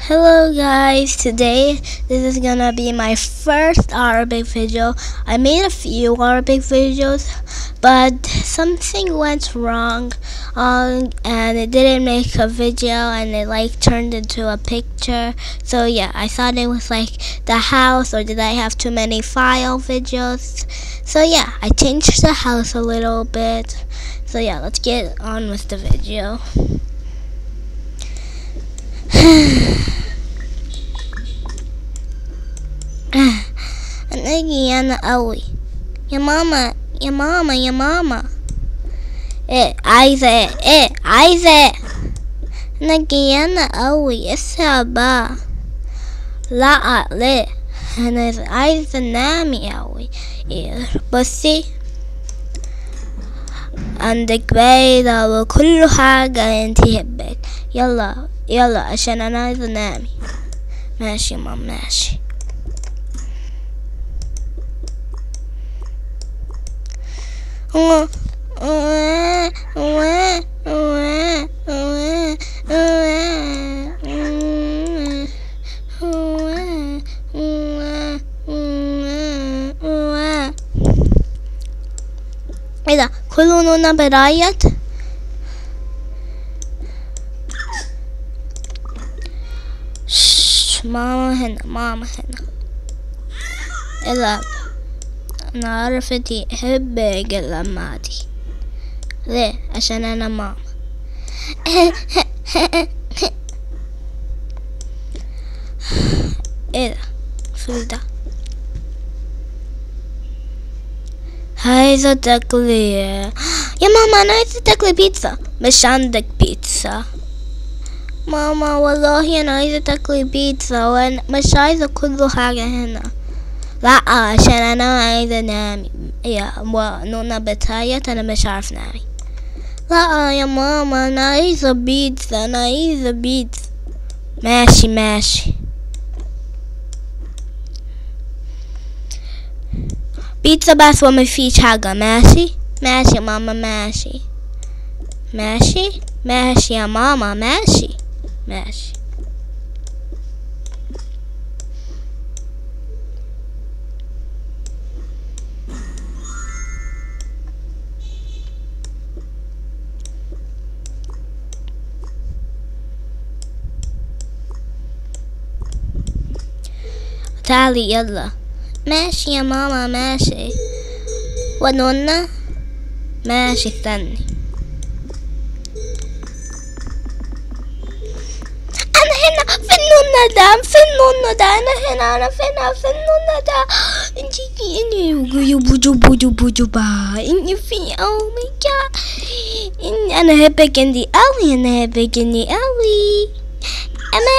Hello guys, today this is gonna be my first Arabic video. I made a few Arabic videos, but something went wrong um, and it didn't make a video and it like turned into a picture. So yeah, I thought it was like the house or did I have too many file videos? So yeah, I changed the house a little bit. So yeah, let's get on with the video. أنا جيانة قوي يا ماما يا ماما يا ماما ايه عايزة ايه ايه عايزة ايه أنا جيانة قوي اسرع بقى لا ليه أنا عايزة أنام قوي إيه بصي عندك بيضة وكل حاجة انتي هبك يلا يلا عشان أنا عايزة أنامي ماشي ماما ماشي ايه ده كلنا بنعيط شش، ماما هنا ماما هنا اذهب انا عرفتي احب لما دي ليه عشان انا ماما ايه ده في ده عايزة تاكلي يا ماما انا عايزة تاكلي بيتزا مش عندك بيتزا ماما والله انا عايزة تاكلي بيتزا وانا مش عايزة كل حاجة هنا لا عشان انا عايزة انام يا نونا بتعيط انا مش عارف نامي لا يا ماما انا عايزة بيتزا انا عايزة بيتزا ماشي ماشي بيتزا بس وما فيش حاجة ماشي ماشي ماما ماشي ماشي ماشي يا ماما ماشي ماشي تعالي يلا ماشي يا ماما ماشي ونونا ماشي استني انا هنا في النونا ده في النونا ده انا هنا انا فين في النونا ده انتي اني يو بوجو بوجو بوجو با اني في او ماي جاد اني انا هبك عندي اوي انا هبك عندي اوي انا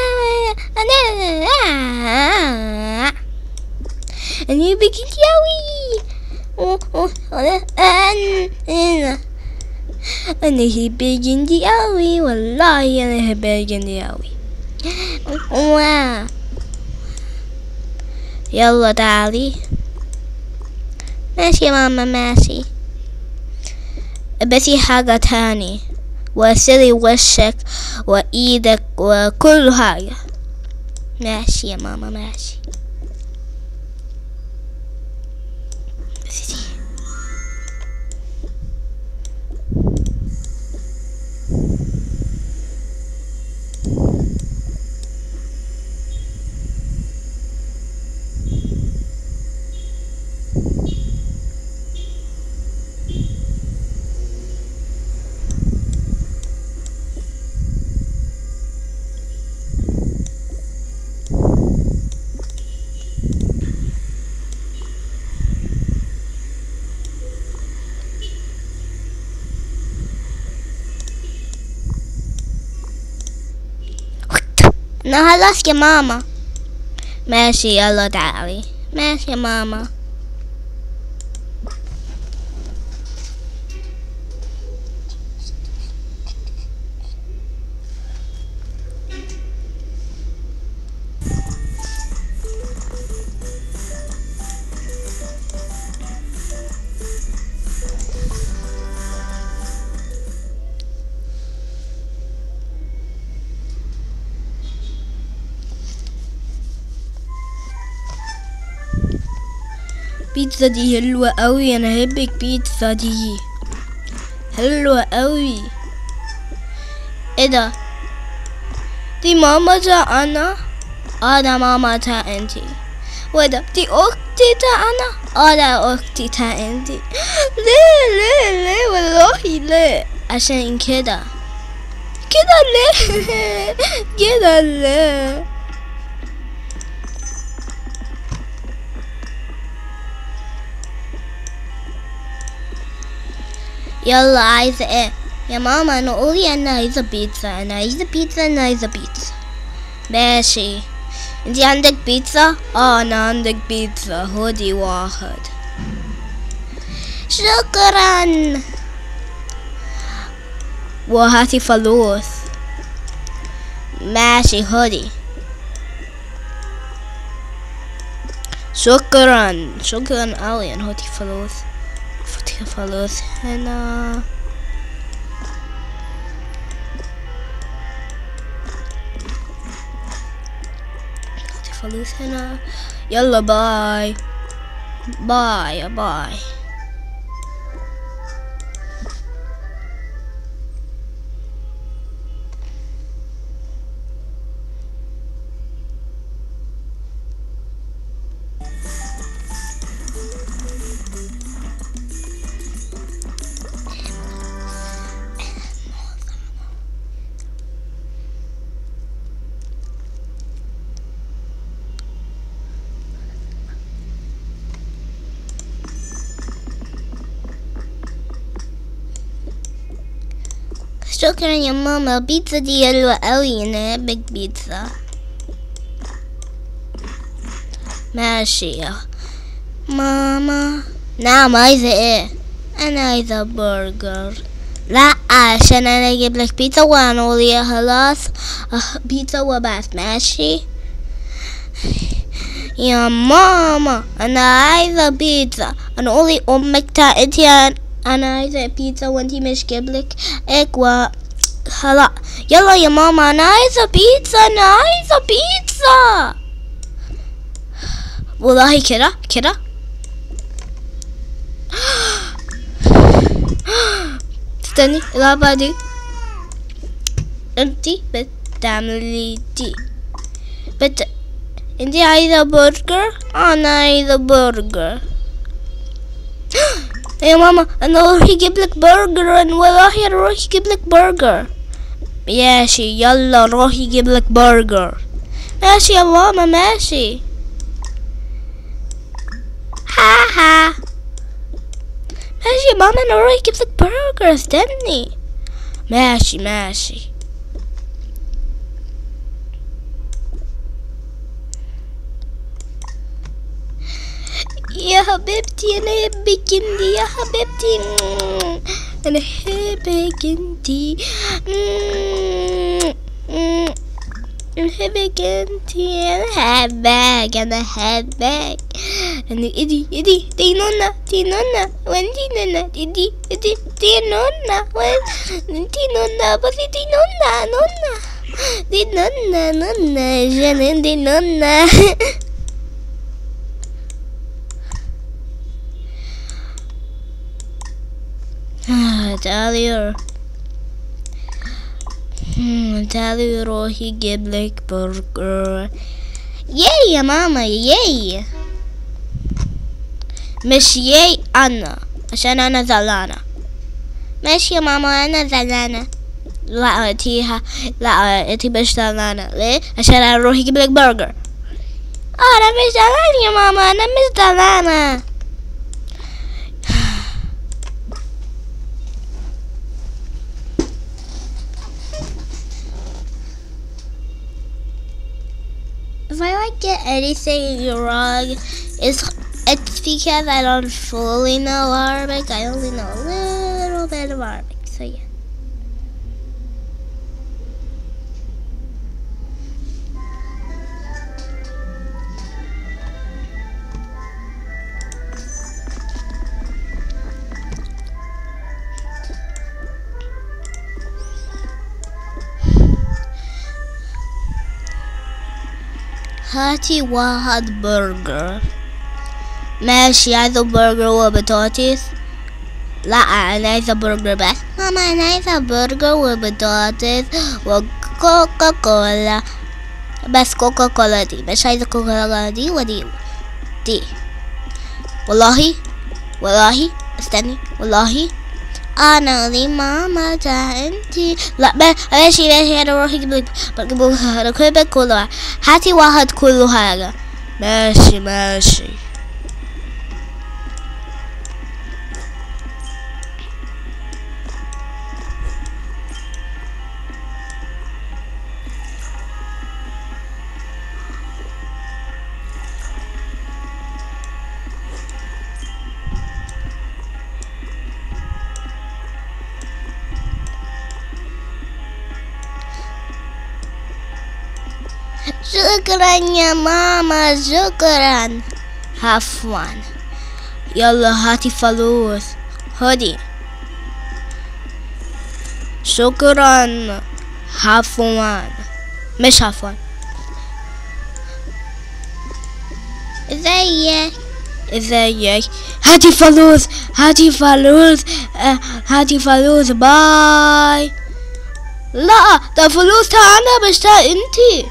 انا أنا بكيت ياوي أنا أنا هبجندي أوي والله أنا هبجندي أوي يلا تعالي ماشي يا ماما ماشي بس حاجة تاني وسري وشك وإيدك وكل حاجة ماشي يا ماما ماشي انا خلاص يا ماما ماشي يلا تعالي ماشي يا ماما بيتزا دي حلوة قوي انا هبك بيتزا دي حلوة قوي ايه ده دي ماما تا انا اه ده ماما تا انتي وده دي اختي تا انا اه ده اختي تا انتي ليه ليه ليه والله ليه عشان كده كده ليه كده ليه يلا عايزة ايه يا ماما انا قولي انا عايزة بيتزا انا عايزة بيتزا انا عايزة بيتزا ماشي انتي عندك بيتزا اه انا عندك بيتزا هودي واحد شكرا وهاتي فلوس ماشي هودي شكرا شكرا اوي انا هاتي فلوس هاتي فلوس هنا هاتي فلوس هنا يلا باي باي باي شكرا يا ماما البيتزا دي حلوة قوي انا بحب بيتزا ماشي يا ماما نعم عايزة ايه انا عايزة برجر لا عشان انا اجيب لك بيتزا وانا اقول خلاص آه، بيتزا وبس ماشي يا ماما انا عايزة بيتزا انا قولي امك تعبتي انا عايزة بيتزا وانتي مش جيبلك اكوا خلاص يلا يا ماما انا عايزة بيتزا انا عايزة بيتزا والله كده كده استني اللعبة دي انتي بتعملي دي بت انتي عايزة برجر انا عايزة برجر يا ماما انا اروح اجيب لك برجر انا والله اروح اجيب لك برجر ماشي يلا روح يجيب لك برجر ماشي يا ماما ماشي ها ها ماشي يا ماما انا اروح اجيب لك برجر استني ماشي ماشي يا حبيبتي انا احبك انتي يا حبيبتي انا احبك انتي انا احبك انتي انا احبك انا احبك انا ايدي ايدي دي نونا دي نونا وانتي نونا دي دي دي دي نونا وانتي نونا بصي دي نونا نونا دي نونا نونا جنان دي نونا تعالي Hmm, تعالي روحي جيب لك برجر ياي يا ماما ياي مش ياي انا عشان انا زعلانة ماشي يا ماما انا زعلانة لا انتيها لا انتي مش زعلانة ليه عشان انا اروح اجيب لك برجر آه، انا مش زعلانة يا ماما انا مش زعلانة if I like get anything wrong, it's it's because I don't fully know Arabic. I only know a little bit of Arabic. So yeah. هاتي واحد برجر ماشي عايزة برجر وبطاطس لا انا عايزة برجر بس ماما انا عايزة برجر وبطاطس وكوكا كولا بس كوكا كولا دي مش عايزة كوكا كولا دي ودي دي والله والله استني والله انا دي ماما ده انتي لا ما- ماشي ماشي انا اروح اجيب لك بجيب انا كل كل واحد هاتي واحد كل حاجة ماشي ماشي شكرا يا ماما شكرا عفوا يلا هاتي فلوس هدي شكرا عفوا مش عفوا ازيك ازيك هاتي فلوس هاتي فلوس آه، هاتي فلوس باي لا ده فلوس انا مش ده انتي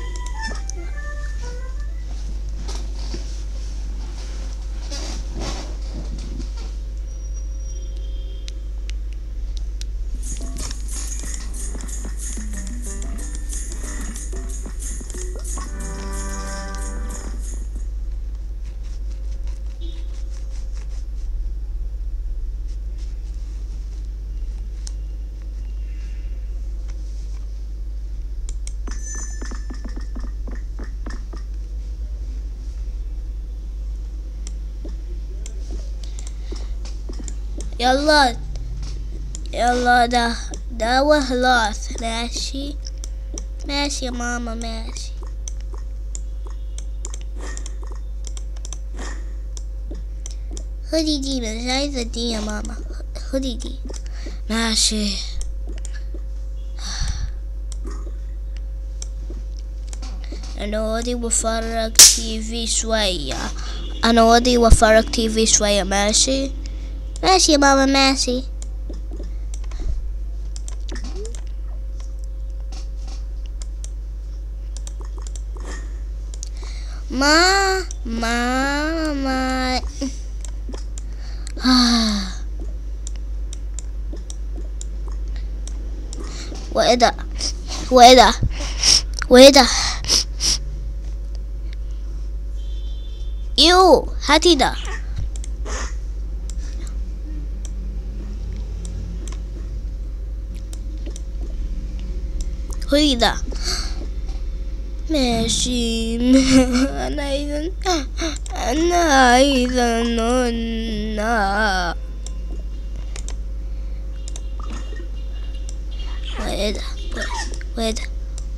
يلا يلا ده ده وخلاص ماشي ماشي يا ماما ماشي خدي دي مش عايزة دي يا ماما خدي دي ماشي أنا ودي بفرج تي في شوية أنا ودي بفرج تي في شوية ماشي ماشي يا ماما ماشي ما ما ما وايه ده وايه ده وايه ده يو هاتي ده خدي ده ماشي انا عايزة انا عايزة نونا وايه ده وايه ده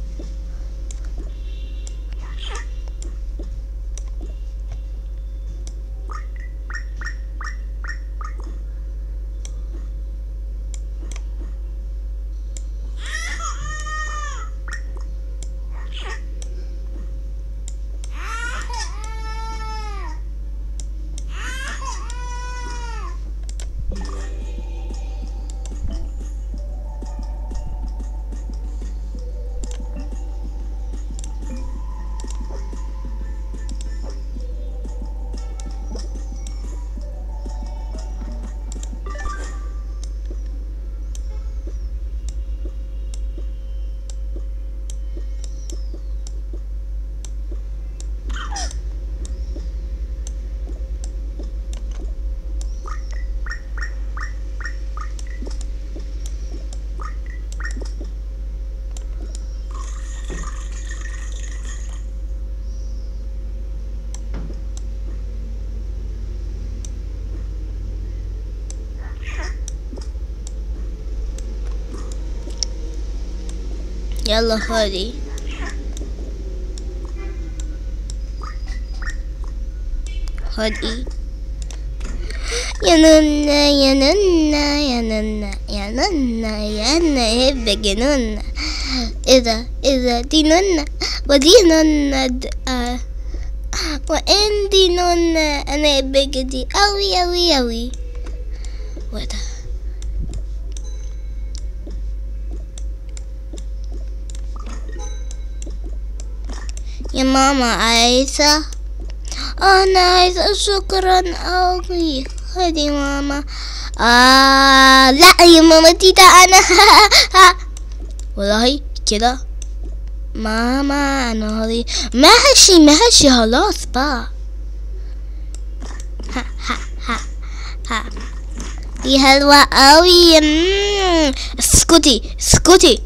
يلا خدي خدي يا نونا يا نونا يا نونا يا نونا يا نونا يحبك يا نونا ايه ده ايه ده دي نونا ودي نونا د- آه. وعندي نون أنا بجدي أوي أوي أوي وده يا ماما عايزة أنا عايزة شكرا أوي هدي ماما آه لا يا ماما تيتا أنا والله كده ماما أنا هذي ماشي ماشي خلاص بقى ها ها ها ها دي حلوة أوي مم. اسكتي اسكتي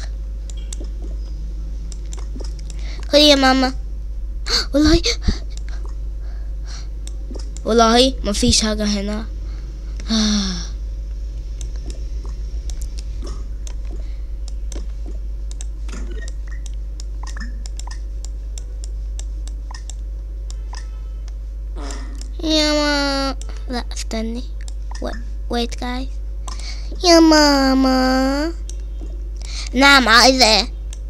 خدي يا ماما والله والله ما فيش حاجة هنا يا ماما لا استني wait guys يا ماما نعم عايزة ايه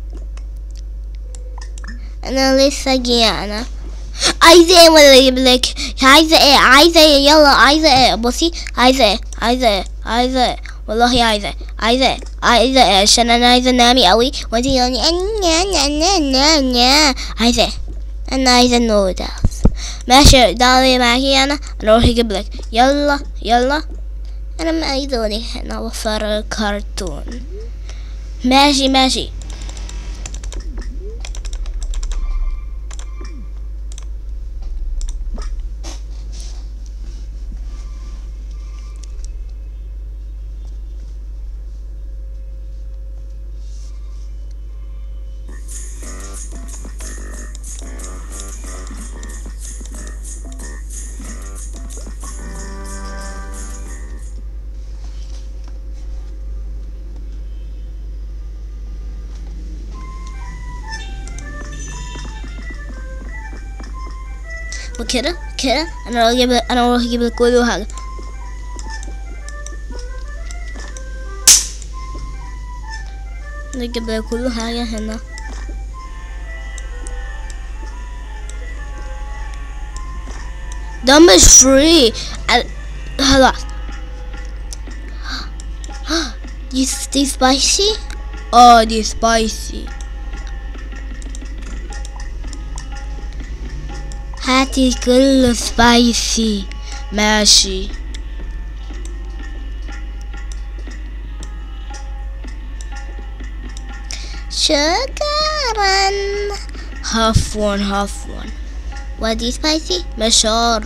انا لسه جيانة عايزة ايه ولا اجيب لك عايزة ايه عايزة ايه يلا عايزة ايه بصي عايزة ايه عايزة ايه عايزة ايه والله عايزة ايه عايزة ايه عايزة ايه عشان انا عايزة انامي قوي وانتي يعني نيا نيا نيا نيا نيا عايزة ايه انا عايزة نودلز ماشي داري معي انا انا اروح اجيب لك يلا يلا انا ما عايزوني هنا وفر الكرتون ماشي ماشي وكده كده انا اروح اجيب انا اروح اجيب لك كل حاجه نجيب لك كل حاجه هنا ده مش فري خلاص دي دي سبايسي اه دي سبايسي هاتي كل سبايسي ماشي شكرا عفوا عفوا ودي سبايسي مشار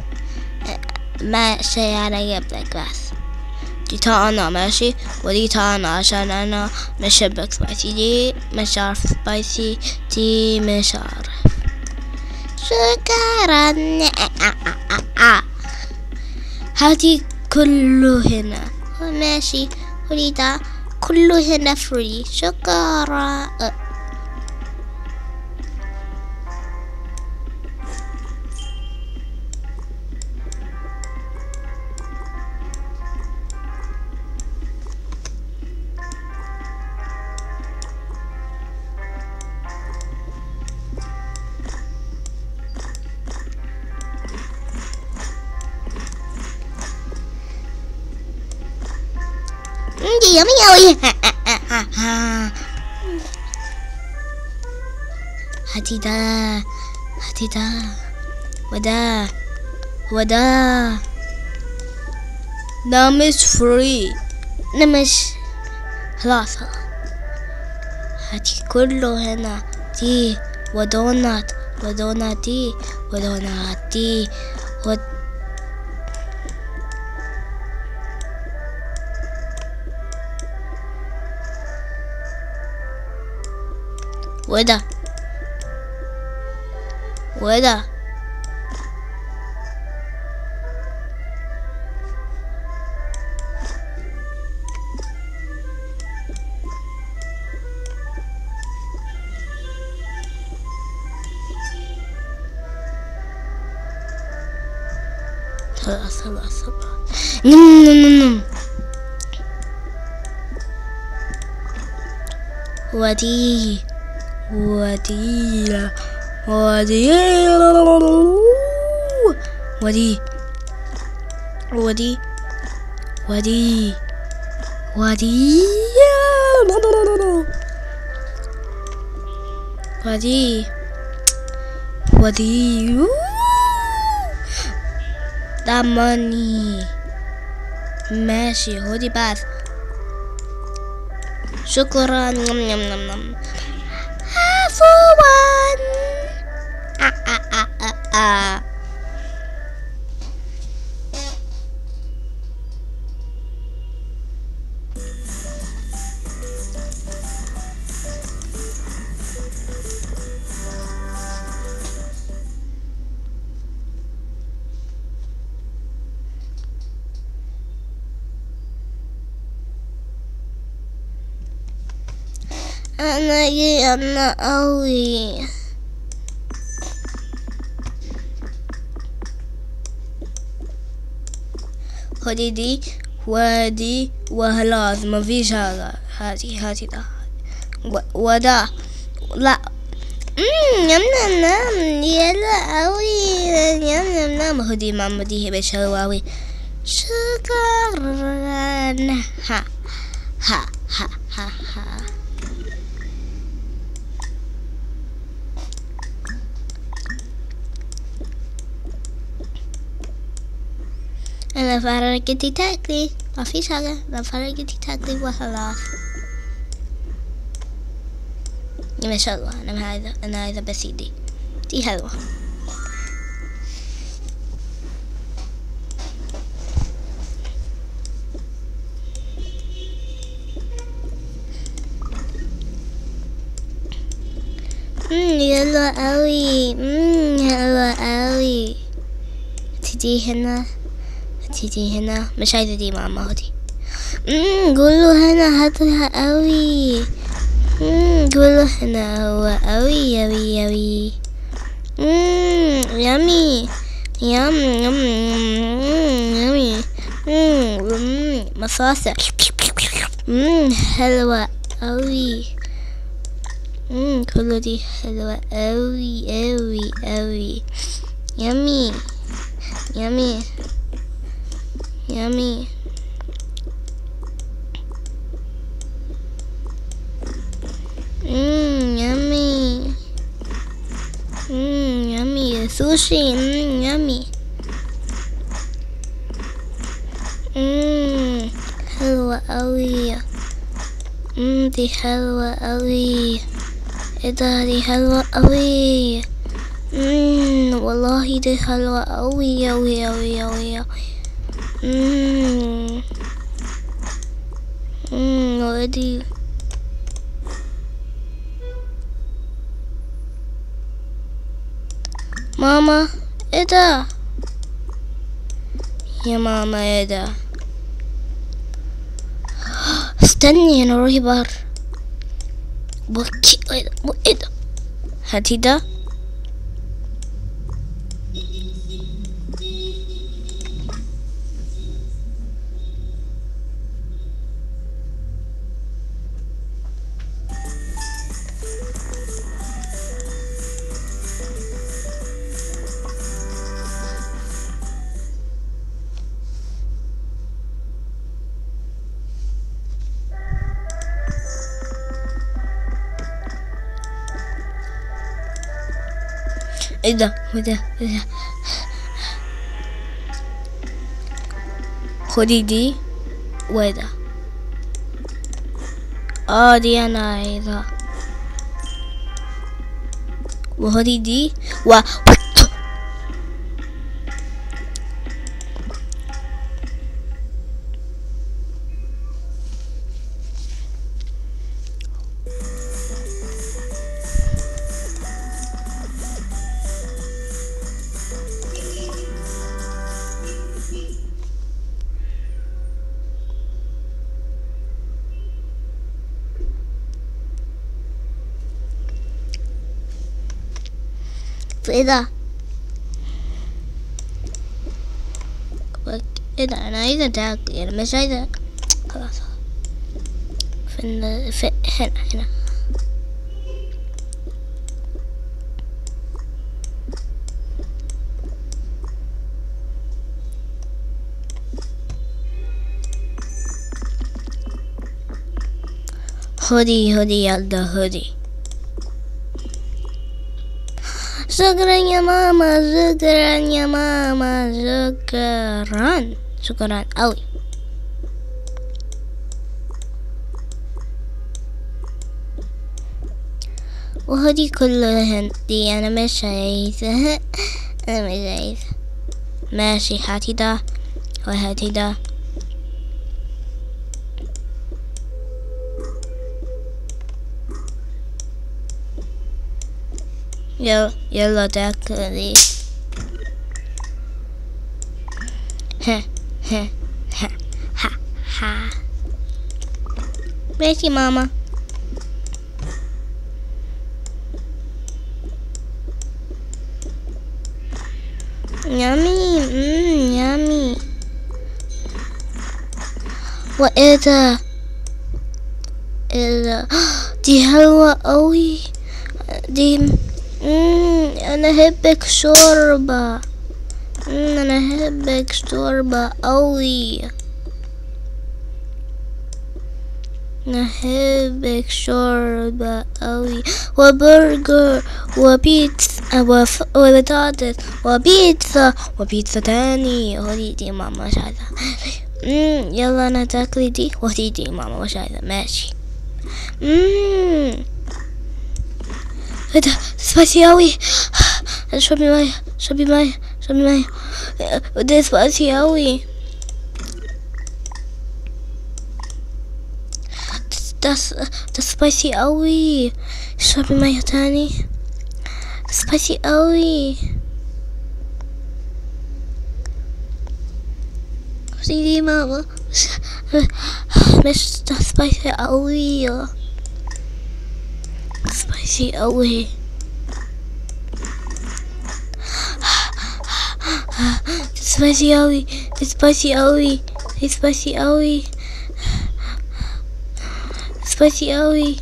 ماشي انا اجيب لك بس دي تانا ماشي ودي تانا عشان انا مش بحب سبايسي دي مش عارف سبايسي دي مش عارف شكرا هاتي كله هنا ماشي أريد كله هنا فري شكرا gì giống nhau هاتيدا هاتيدا ودا ودا ده مش فري ده مش خلاص خلاص هاتي كله هنا دي ودونات ودونات دي ودونات دي ود وده وده خلاص خلاص خلاص نم نم نم ودي ودي ودي ودي ودي ودي ودي ودي ودي دماني ماشي هودي بس شكرا نم نم نم نم عفوا آه آه آه آه آه. أنا أنا أوي خدي دي ودي وخلاص ما فيش هذا هاتي هاتي ده و- وده لا مم، يم نم نم يلا أوي يم نم نم خدي ماما دي هبة شواوي شكرا ها ها ها ها ها أنا فرقتي تاكلي ما فيش حاجة أنا فرقتي تاكلي وخلاص ما شاء الله أنا عايزة أنا عايزة بس دي دي حلوة مم يلا أوي مم حلوة أوي تدي هنا تيجي هنا مش عايزة دي ماما هدي امم قولوا هنا هاتها قوي امم قولوا هنا هو قوي قوي قوي امم يامي يام يام يامي امم مصاصة امم حلوة قوي امم كله دي حلوة قوي قوي قوي يامي يامي Yummy. Mmm, yummy. Mmm, yummy. Sushi, mmm, yummy. Mmm, حلوة أوي. مم دي حلوة أوي. ايه ده دي حلوة أوي. مم والله دي حلوة أوي أوي أوي أوي أوي. مم. مم ودي ماما ايه ده يا ماما ايه ده استني انا روحي بار بكي ايه ده ايه ده هاتي ده ايه ده ايه ده ايه ده خدي دي وايه ده اه دي انا عايزها وخدي دي و ايه ده ايه ده انا عايزة تاك يعني مش عايزة خلاص في, في هنا هنا هدي هدي يلا هدي شكرا يا ماما شكرا يا ماما شكرا شكرا أوي وهدي كلها دي أنا مش عايزة أنا مش عايزة ماشي هاتي ده وهاتي ده يلا يلا تاكلي ها ها ها ها ها ماشي ماما يامي مم يامي وايه ده ايه ده دي حلوة قوي دي مم انا احبك شوربة مم انا احبك شوربة قوي نحبك شوربة قوي وبرجر وبيتزا وف... وبطاطس وبيتزا وبيتزا تاني ودي دي ماما مش عايزة مم، يلا انا تاكلي دي ودي دي ماما مش عايزة ماشي مم. ايه ده سبايسي اوي اشربي مية اشربي مية اشربي مية ده سبايسي اوي ده ده سبايسي قوي اشربي مية تاني سبايسي قوي خدي ماما مش ده سبايسي قوي سبايسي قوي سبايسي قوي سبايسي قوي سبايسي قوي سبايسي قوي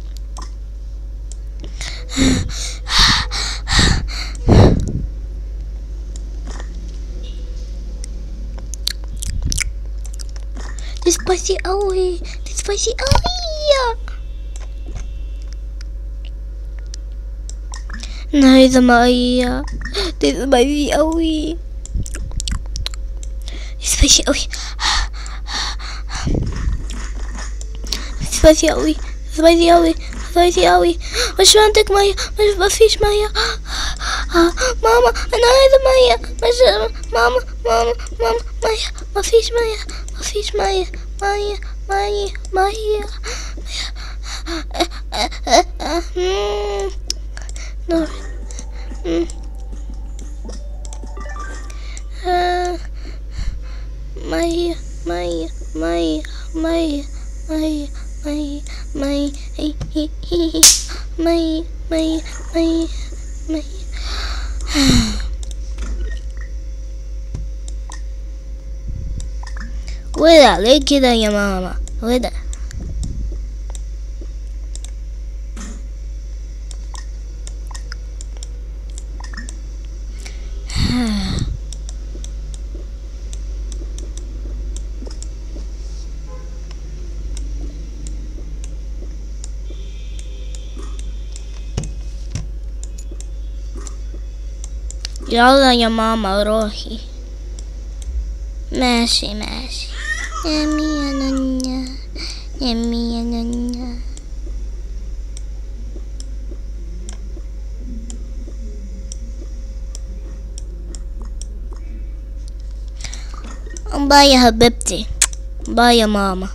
دي سبايسي قوي دي سبايسي قوي انا عايزة مية دي سبايسي قوي دي سبايسي قوي سبايسي قوي سبايسي قوي سبايسي قوي مش عندك مية مش مفيش مية آه، ماما انا عايزة مية مش ماما ماما ماما مية مفيش مية مفيش مية مية مية مية آه، آه، آه، آه، مم. نور مم. آه، مية مية مية مية مية مي مي هي هي هي مي مي مي مي وده ليه كده يا ماما وده يلا يا ماما روحي ماشي ماشي يمي يا نونيا يمي يا نونيا باي يا حبيبتي باي يا ماما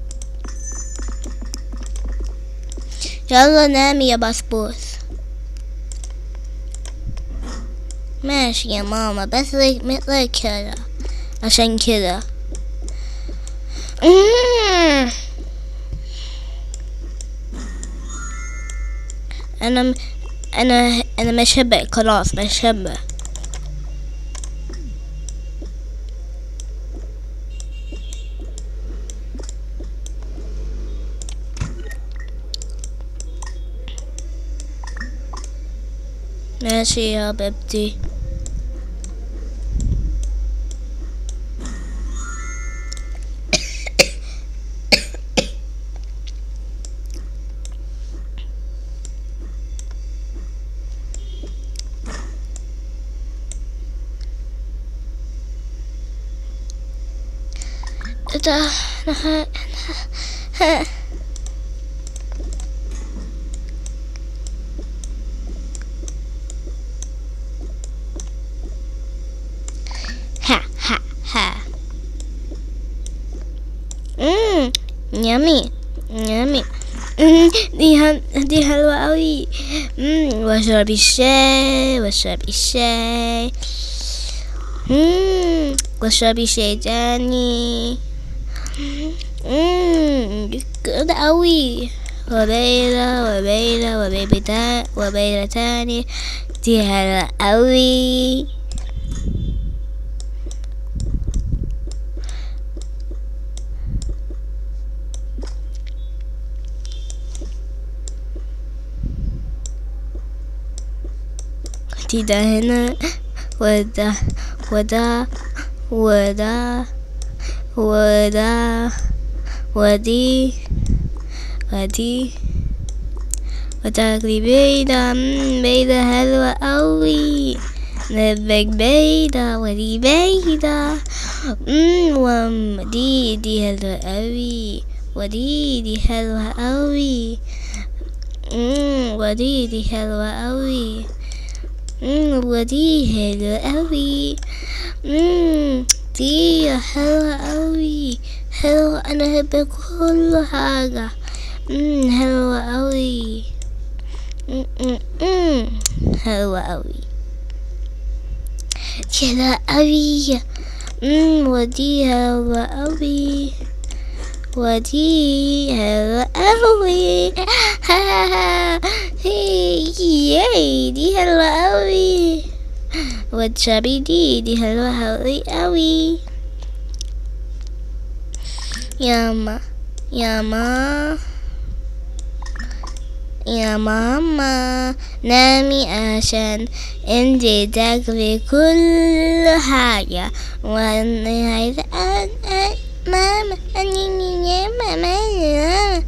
يلا نامي يا بسبوس ماشي يا ماما بس لك مثل كده عشان كده مم. انا م- انا انا مشبع خلاص مشبع ماشي يا حبيبتي Ha ha ha. Mmm, yummy, yummy. مم، دي هل... دي حلوة أوي مم، واشرب الشاي واشرب الشاي مم، واشرب الشاي تاني مم، كده أوي وبيلة وبيلة وبيبي تا وبيلة تاني دي حلوة أوي دي ده هنا وده وده وده وده ودي ودي وتاكلي بيضة مم، بيضة حلوة أوي نبك بيضة ودي بيضة مم، وم دي دي حلوة أوي ودي دي حلوة أوي مم، ودي دي حلوة أوي مم، ودي حلوة أوي مم، دي حلوة أوي حلوة أنا أحب كل حاجة مم، حلوة أوي مم، مم، مم، حلوة أوي حلوة أوي مم، ودي حلوة أوي ودي حلوة أوي ياي دي حلوة أوي وتشابي دي دي حلوة أوي أوي ياما ياما يا ماما نامي عشان انتي تاكلي كل حاجة وانا عايزة أن أن ماما أني يا ماما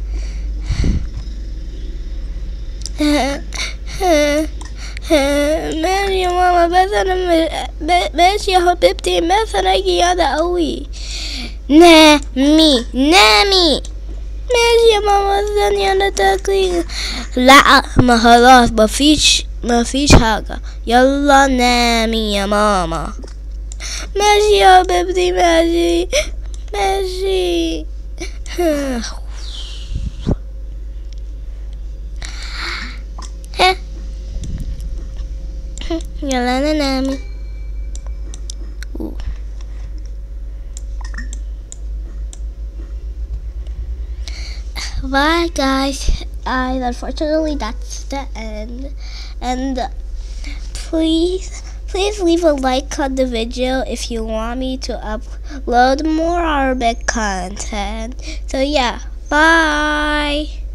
ماشي يا ماما بس انا م- ب- ماشي يا حبيبتي بس انا جيادة قوي نامي نامي ماشي يا ماما استني انا تاكلي لا ما خلاص مفيش مفيش حاجة يلا نامي يا ماما ماشي يا حبيبتي ماشي ماشي يلا انا نامي Bye guys. I unfortunately that's the end. And uh, please please leave a like on the video if you want me to upload more Arabic content. So yeah, bye.